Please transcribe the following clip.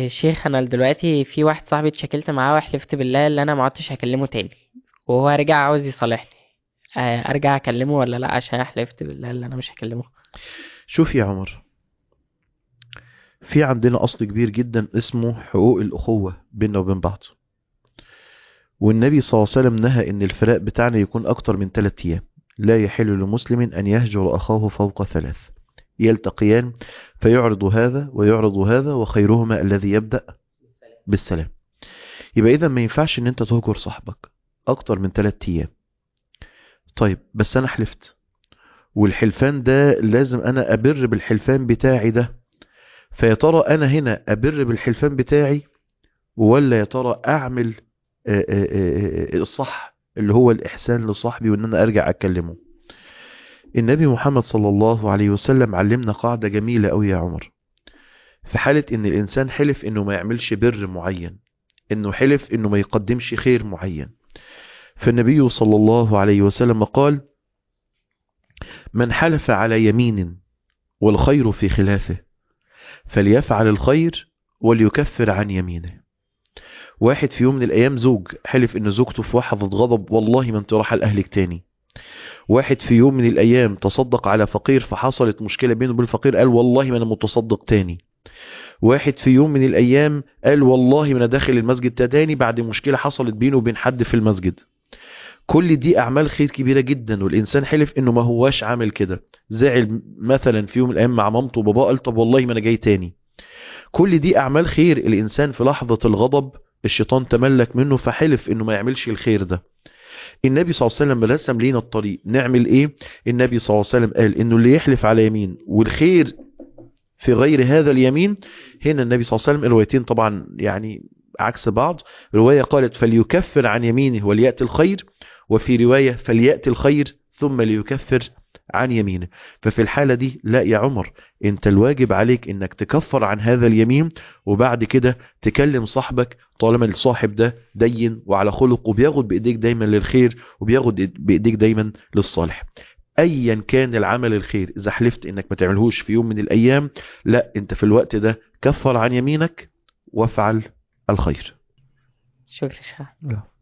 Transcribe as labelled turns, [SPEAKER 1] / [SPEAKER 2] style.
[SPEAKER 1] شيخ انا دلوقتي في واحد صاحبي اتشكلت معاه وحلفت بالله اللي انا ما عدتش هكلمه تاني وهو رجع عاوز يصالحني آه، ارجع اكلمه ولا لا عشان حلفت بالله اللي انا مش هكلمه
[SPEAKER 2] شوف يا عمر في عندنا أصل كبير جدا اسمه حقوق الأخوة بيننا وبين بعض والنبي صلى الله عليه وسلم نهى إن الفراق بتاعنا يكون أكتر من ثلاثة أيام لا يحل لمسلم أن يهجر أخاه فوق ثلاث يلتقيان فيعرض هذا ويعرض هذا وخيرهما الذي يبدأ بالسلام يبقى إذا ما ينفعش إن أنت تهجر صاحبك أكتر من ثلاثة أيام طيب بس أنا حلفت والحلفان ده لازم أنا أبر بالحلفان بتاعي ده فيا ترى انا هنا ابر بالحلفان بتاعي ولا يا ترى اعمل آه، آه، آه، الصح اللي هو الاحسان لصاحبي وان انا ارجع اكلمه النبي محمد صلى الله عليه وسلم علمنا قاعدة جميلة قوي يا عمر في حالة ان الانسان حلف انه ما يعملش بر معين انه حلف انه ما يقدمش خير معين فالنبي صلى الله عليه وسلم قال من حلف على يمين والخير في خلافه فليفعل الخير وليكفر عن يمينه واحد في يوم من الايام زوج حلف ان زوجته في لحظه غضب والله ما انت رايحه لاهلك تاني واحد في يوم من الايام تصدق على فقير فحصلت مشكله بينه وبين الفقير قال والله ما انا متصدق تاني واحد في يوم من الايام قال والله ما انا داخل المسجد ده تاني بعد مشكله حصلت بينه وبين حد في المسجد كل دي اعمال خير كبيره جدا والانسان حلف انه ما هواش عامل كده زعل مثلا في يوم من الايام مع مامته وباباه قال طب والله ما انا جاي تاني كل دي اعمال خير الانسان في لحظه الغضب الشيطان تملك منه فحلف انه ما يعملش الخير ده النبي صلى الله عليه وسلم رسم لينا الطريق نعمل ايه النبي صلى الله عليه وسلم قال انه اللي يحلف على يمين والخير في غير هذا اليمين هنا النبي صلى الله عليه وسلم الروايتين طبعا يعني عكس بعض رواية قالت فليكفر عن يمينه وليأتي الخير وفي رواية فليأتي الخير ثم ليكفر عن يمينه ففي الحالة دي لا يا عمر انت الواجب عليك انك تكفر عن هذا اليمين وبعد كده تكلم صاحبك طالما الصاحب ده دين وعلى خلق وبياخد بايديك دايما للخير وبياخد بايديك دايما للصالح ايا كان العمل الخير اذا حلفت انك ما تعملهوش في يوم من الايام لا انت في الوقت ده كفر عن يمينك وافعل الخير
[SPEAKER 1] شكرا شيخ
[SPEAKER 2] لا